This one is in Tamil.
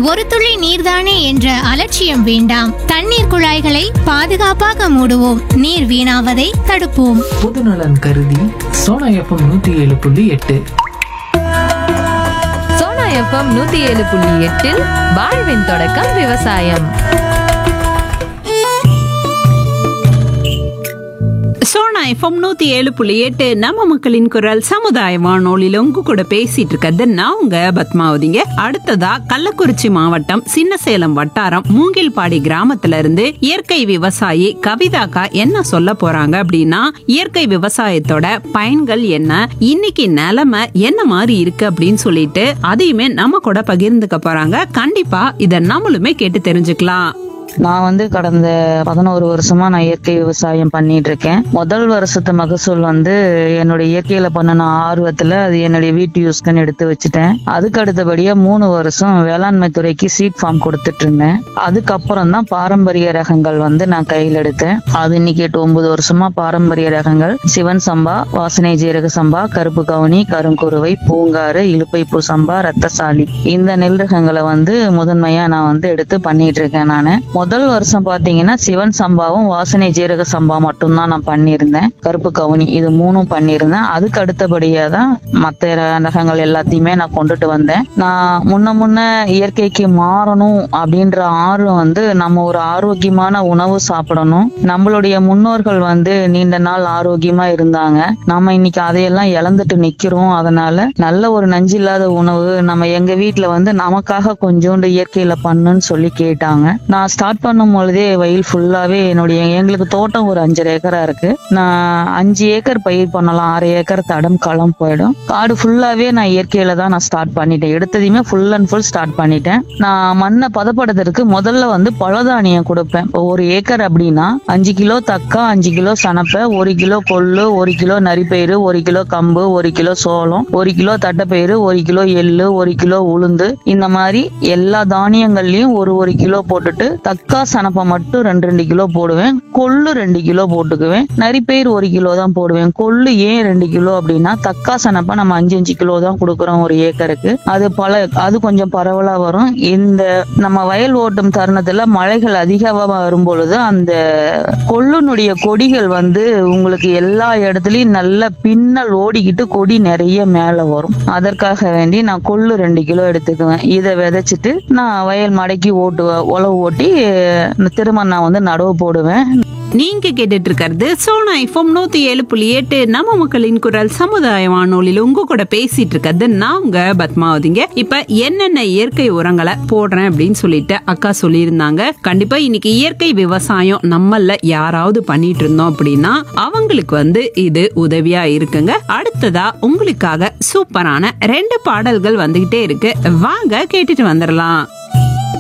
ஒரு துளி நீர்தானே என்ற அலட்சியம் வேண்டாம் தண்ணீர் குழாய்களை பாதுகாப்பாக மூடுவோம் நீர் வீணாவதை தடுப்போம் பொதுநலன் கருதி சோனா எஃப்எம் நூத்தி ஏழு புள்ளி எட்டு சோனா எஃப்எம் நூத்தி ஏழு புள்ளி எட்டில் வாழ்வின் தொடக்கம் விவசாயம் சோனா எஃப்எம் நூத்தி ஏழு புள்ளி எட்டு நம்ம மக்களின் குரல் சமுதாய வானொலியில உங்க கூட பேசிட்டு இருக்கிறது நான் உங்க பத்மாவதிங்க அடுத்ததா கள்ளக்குறிச்சி மாவட்டம் சின்னசேலம் வட்டாரம் மூங்கில்பாடி கிராமத்துல இருந்து இயற்கை விவசாயி கவிதாக்கா என்ன சொல்ல போறாங்க அப்படின்னா இயற்கை விவசாயத்தோட பயன்கள் என்ன இன்னைக்கு நிலைமை என்ன மாதிரி இருக்கு அப்படின்னு சொல்லிட்டு அதையுமே நம்ம கூட பகிர்ந்துக்க போறாங்க கண்டிப்பா இத நம்மளுமே கேட்டு தெரிஞ்சுக்கலாம் நான் வந்து கடந்த பதினோரு வருஷமா நான் இயற்கை விவசாயம் பண்ணிட்டு இருக்கேன் முதல் வருஷத்து மகசூல் வந்து என்னுடைய இயற்கையில பண்ணின ஆர்வத்துல அது என்னுடைய வீட்டு யூஸ்க்குன்னு எடுத்து வச்சுட்டேன் அதுக்கு அடுத்தபடியா மூணு வருஷம் வேளாண்மை துறைக்கு சீட் ஃபார்ம் கொடுத்துட்டு இருந்தேன் அதுக்கப்புறம் தான் பாரம்பரிய ரகங்கள் வந்து நான் கையில் எடுத்தேன் அது இன்னைக்கு எட்டு ஒன்பது வருஷமா பாரம்பரிய ரகங்கள் சிவன் சம்பா வாசனை ஜீரக சம்பா கருப்பு கவுனி கருங்குருவை பூங்காறு இலுப்பைப்பூ சம்பா ரத்தசாலி இந்த நெல் ரகங்களை வந்து முதன்மையா நான் வந்து எடுத்து பண்ணிட்டு இருக்கேன் நானு முதல் வருஷம் பாத்தீங்கன்னா சிவன் சம்பாவும் வாசனை ஜீரக சம்பா மட்டும்தான் நான் பண்ணியிருந்தேன் கருப்பு கவுனி இது மூணும் பண்ணியிருந்தேன் அதுக்கு அடுத்தபடியா தான் மத்த ர- ரகங்கள் எல்லாத்தையுமே நான் கொண்டுட்டு வந்தேன் நான் முன்ன முன்ன இயற்கைக்கு மாறணும் அப்படின்ற ஆர்வம் வந்து நம்ம ஒரு ஆரோக்கியமான உணவு சாப்பிடணும் நம்மளுடைய முன்னோர்கள் வந்து நீண்ட நாள் ஆரோக்கியமா இருந்தாங்க நம்ம இன்னைக்கு அதையெல்லாம் இழந்துட்டு நிக்கிறோம் அதனால நல்ல ஒரு நஞ்சில்லாத உணவு நம்ம எங்க வீட்ல வந்து நமக்காக கொஞ்சோண்டு இயற்கையில பண்ணுன்னு சொல்லி கேட்டாங்க நான் ஸ்டார்ட் பண்ணும் பொழுதே வயல் ஃபுல்லாவே என்னுடைய எங்களுக்கு தோட்டம் ஒரு அஞ்சரை ஏக்கரா இருக்கு நான் அஞ்சு ஏக்கர் பயிர் பண்ணலாம் ஆறு ஏக்கர் தடம் களம் போயிடும் காடு ஃபுல்லாவே நான் இயற்கையில தான் நான் ஸ்டார்ட் பண்ணிட்டேன் எடுத்ததையுமே ஃபுல் அண்ட் ஃபுல் ஸ்டார்ட் பண்ணிட்டேன் நான் மண்ணை பதப்படுத்துறதுக்கு முதல்ல வந்து பழதானியம் கொடுப்பேன் இப்போ ஒரு ஏக்கர் அப்படின்னா அஞ்சு கிலோ தக்கா அஞ்சு கிலோ சனப்பை ஒரு கிலோ கொள்ளு ஒரு கிலோ நரிப்பயிறு ஒரு கிலோ கம்பு ஒரு கிலோ சோளம் ஒரு கிலோ தட்டைப்பயிறு ஒரு கிலோ எள்ளு ஒரு கிலோ உளுந்து இந்த மாதிரி எல்லா தானியங்கள்லயும் ஒரு ஒரு கிலோ போட்டுட்டு தக்கா சனப்பை மட்டும் ரெண்டு ரெண்டு கிலோ போடுவேன் கொள்ளு ரெண்டு கிலோ போட்டுக்குவேன் நரிப்பயிர் ஒரு கிலோ தான் போடுவேன் கொள்ளு ஏன் ரெண்டு கிலோ அப்படின்னா தக்கா சனப்பை நம்ம அஞ்சு அஞ்சு கிலோ தான் கொடுக்குறோம் ஒரு ஏக்கருக்கு அது பல அது கொஞ்சம் பரவலா வரும் இந்த நம்ம வயல் ஓட்டும் தருணத்துல மழைகள் அதிகமா வரும் பொழுது அந்த கொள்ளுனுடைய கொடிகள் வந்து உங்களுக்கு எல்லா இடத்துலயும் நல்ல பின்னல் ஓடிக்கிட்டு கொடி நிறைய மேல வரும் அதற்காக வேண்டி நான் கொள்ளு ரெண்டு கிலோ எடுத்துக்குவேன் இதை விதைச்சிட்டு நான் வயல் மடக்கி ஓட்டுவேன் உழவு ஓட்டி திரும்ப நான் வந்து நடவு போடுவேன் நீங்க கேட்டுட்டு இருக்கிறது சோனா எஃப்எம் நூத்தி ஏழு புள்ளி எட்டு நம்ம மக்களின் குரல் சமுதாய வானொலியில உங்க கூட பேசிட்டு இருக்கிறது நான் உங்க பத்மாவதிங்க இப்ப என்னென்ன இயற்கை உரங்களை போடுறேன் அப்படின்னு சொல்லிட்டு அக்கா சொல்லியிருந்தாங்க கண்டிப்பா இன்னைக்கு இயற்கை விவசாயம் நம்மள யாராவது பண்ணிட்டு இருந்தோம் அப்படின்னா அவங்களுக்கு வந்து இது உதவியா இருக்குங்க அடுத்ததா உங்களுக்காக சூப்பரான ரெண்டு பாடல்கள் வந்துகிட்டே இருக்கு வாங்க கேட்டுட்டு வந்துடலாம்